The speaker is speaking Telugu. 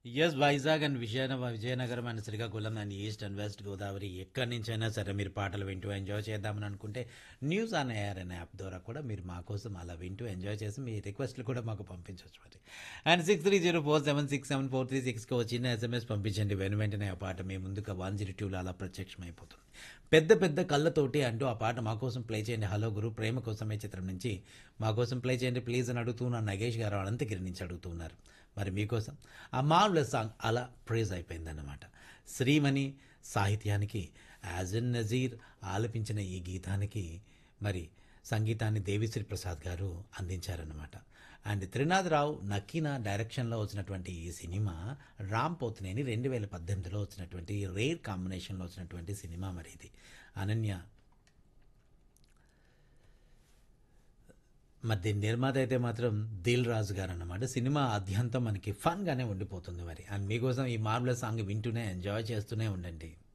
ఎస్ వైజాగ్ అండ్ విజయన Vizianagaram and Srikakulam and east and west Godavari ఎక్కడి నుంచైనా సరే మీరు పాటలు వింటూ ఎంజాయ్ చేద్దామని అనుకుంటే న్యూస్ ఆన్ ఎయిర్ అనే యాప్ ద్వారా కూడా మీరు మా కోసం అలా వింటూ ఎంజాయ్ చేసి మీ రిక్వెస్ట్లు కూడా మాకు పంపించవచ్చు మరి and six three zero four seven six seven four three సిక్స్కి చిన్న ఎస్ఎంఎస్ పంపించండి వెను వెంటనే ఆ పాట మీ ముందుగా వన్ జీరో టూలో అలా ప్రత్యక్షమైపోతుంది పెద్ద పెద్ద కళ్ళతోటి అంటూ ఆ పాట మా కోసం ప్లే చేయండి హలో గురు ప్రేమ కోసమే చిత్రం నుంచి మా కోసం ప్లే చేయండి ప్లీజ్ అని అడుగుతున్న నగేష్ గారు అనంతగిరి నుంచి అడుగుతున్నారు మరి మీకోసం ఆ మార్వలెస్ సాంగ్ అలా ప్రేజ్ అయిపోయిందన్నమాట శ్రీమణి సాహిత్యానికి యాజన్ నజీర్ ఆలపించిన ఈ గీతానికి మరి సంగీతాన్ని దేవిశ్రీ ప్రసాద్ గారు అందించారన్నమాట అండ్ త్రినాథరావు నక్కీన డైరెక్షన్లో వచ్చినటువంటి ఈ సినిమా రామ్ పోత్నేని రెండు వేల పద్దెనిమిదిలో వచ్చినటువంటి రేర్ కాంబినేషన్లో వచ్చినటువంటి సినిమా మరి ఇది అనన్య మరి దీని నిర్మాత అయితే మాత్రం దిల్ రాజు గారు అన్నమాట సినిమా అద్యంతం మనకి ఫన్గానే ఉండిపోతుంది మరి అండ్ మీకోసం ఈ మార్బులర్ సాంగ్ వింటూనే ఎంజాయ్ చేస్తూనే ఉండండి